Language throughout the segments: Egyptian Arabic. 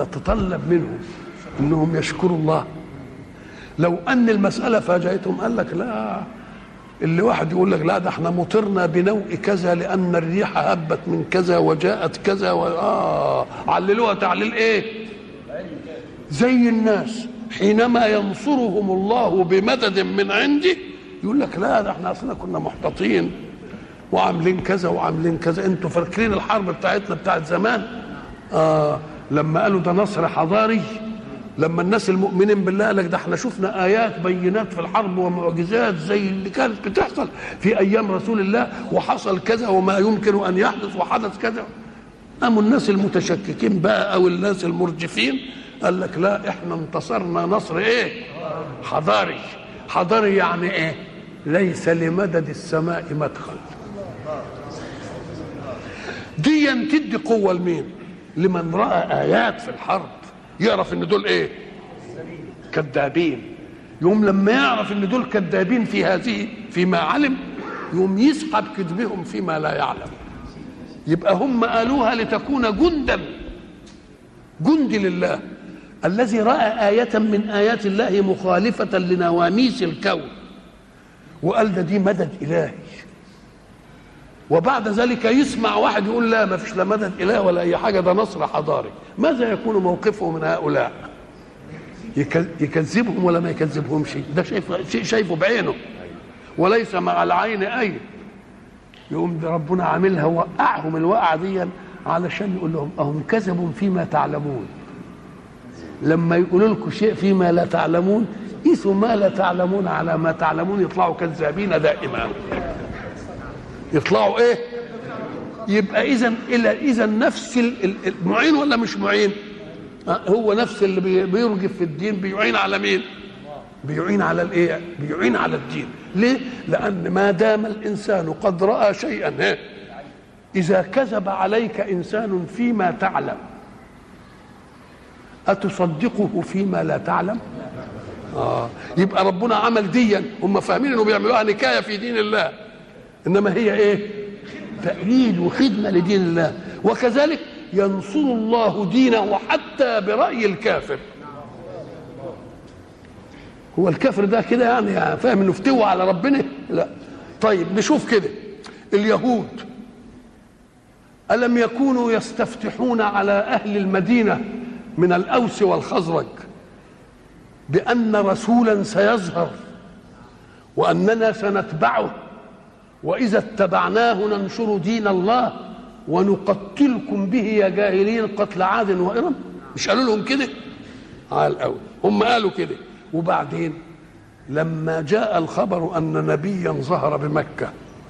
تتطلب منهم انهم يشكروا الله لو ان المساله فاجأتهم قال لك لا اللي واحد يقول لك لا ده احنا مطرنا بنوء كذا لان الريح هبت من كذا وجاءت كذا و... آه عللوها تعليل ايه زي الناس حينما ينصرهم الله بمدد من عنده يقول لك لا ده احنا اصلا كنا محبطين وعاملين كذا وعاملين كذا انتوا فاكرين الحرب بتاعتنا بتاعت زمان آه لما قالوا ده نصر حضاري لما الناس المؤمنين بالله قال لك ده احنا شفنا ايات بينات في الحرب ومعجزات زي اللي كانت بتحصل في ايام رسول الله وحصل كذا وما يمكن ان يحدث وحدث كذا قاموا الناس المتشككين بقى او الناس المرجفين قال لك لا احنا انتصرنا نصر ايه حضاري حضاري يعني ايه ليس لمدد السماء مدخل دي تدي قوة لمين لمن رأى آيات في الحرب يعرف ان دول ايه كذابين يوم لما يعرف ان دول كذابين في هذه فيما علم يوم يسحب كذبهم فيما لا يعلم يبقى هم قالوها لتكون جندا جند لله الذي راى ايه من ايات الله مخالفه لنواميس الكون وقال ده دي مدد الهي وبعد ذلك يسمع واحد يقول لا ما فيش لا مدد اله ولا اي حاجه ده نصر حضاري ماذا يكون موقفه من هؤلاء يكذبهم ولا ما يكذبهمش ده شايف شيء شايفه بعينه وليس مع العين اي يقوم ده ربنا عاملها وقعهم الوقعه دي علشان يقول لهم اهم كذبوا فيما تعلمون لما يقولوا لكم شيء فيما لا تعلمون قيسوا ما لا تعلمون على ما تعلمون يطلعوا كذابين دائما يطلعوا ايه يبقى اذا الى اذا نفس المعين ولا مش معين هو نفس اللي بيرجف في الدين بيعين على مين بيعين على الايه بيعين على الدين ليه لان ما دام الانسان قد راى شيئا اذا كذب عليك انسان فيما تعلم اتصدقه فيما لا تعلم آه. يبقى ربنا عمل ديا هم فاهمين انه بيعملوها نكايه في دين الله انما هي ايه تأييد وخدمه لدين الله وكذلك ينصر الله دينه حتى برأي الكافر هو الكافر ده كده يعني, يعني فاهم انه فتوى على ربنا لا طيب نشوف كده اليهود ألم يكونوا يستفتحون على أهل المدينة من الأوس والخزرج بأن رسولا سيظهر وأننا سنتبعه وإذا اتبعناه ننشر دين الله ونقتلكم به يا جاهلين قتل عاد وإرم مش قالوا لهم كده على الأول هم قالوا كده وبعدين لما جاء الخبر أن نبيا ظهر بمكة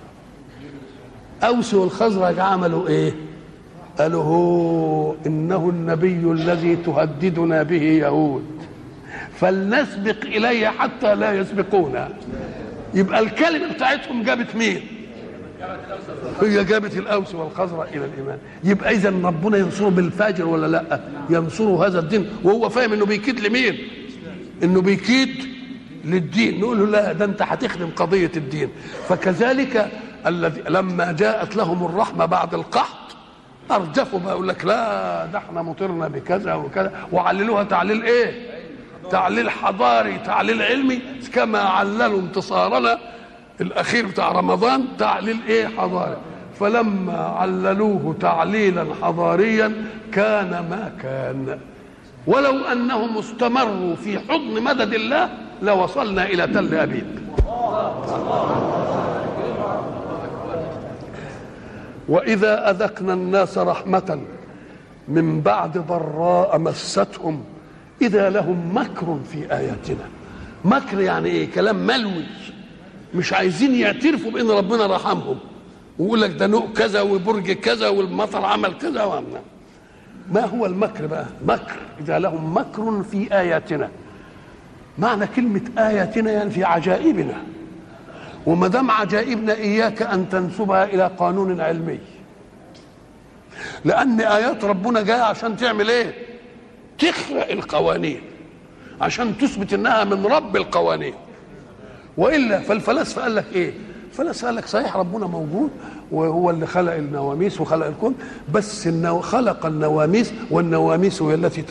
أوس والخزرج عملوا إيه قالوا هو إنه النبي الذي تهددنا به يهود فلنسبق إليه حتى لا يسبقونا يبقى الكلمة بتاعتهم جابت مين هي جابت الأوس والخزرج إلى الإيمان يبقى إذا ربنا ينصره بالفاجر ولا لا ينصره هذا الدين وهو فاهم إنه بيكيد لمين إنه بيكيد للدين نقول له لا ده أنت هتخدم قضية الدين فكذلك الذي لما جاءت لهم الرحمة بعد القحط أرجفوا بقى يقول لك لا ده احنا مطرنا بكذا وكذا وعللوها تعليل إيه تعليل حضاري تعليل علمي كما عللوا انتصارنا الاخير بتاع رمضان تعليل ايه حضاري فلما عللوه تعليلا حضاريا كان ما كان ولو انهم استمروا في حضن مدد الله لوصلنا الى تل ابيب واذا اذقنا الناس رحمه من بعد ضراء مستهم إذا لهم مكر في آياتنا مكر يعني إيه كلام ملوي مش عايزين يعترفوا بأن ربنا رحمهم ويقول لك ده نوع كذا وبرج كذا والمطر عمل كذا وعمل ما هو المكر بقى مكر إذا لهم مكر في آياتنا معنى كلمة آياتنا يعني في عجائبنا وما دام عجائبنا إياك أن تنسبها إلى قانون علمي لأن آيات ربنا جاية عشان تعمل إيه؟ تخرق القوانين عشان تثبت انها من رب القوانين والا فالفلاسفه قال لك ايه الفلاسفه قال لك صحيح ربنا موجود وهو اللي خلق النواميس وخلق الكون بس النو خلق النواميس والنواميس هي التي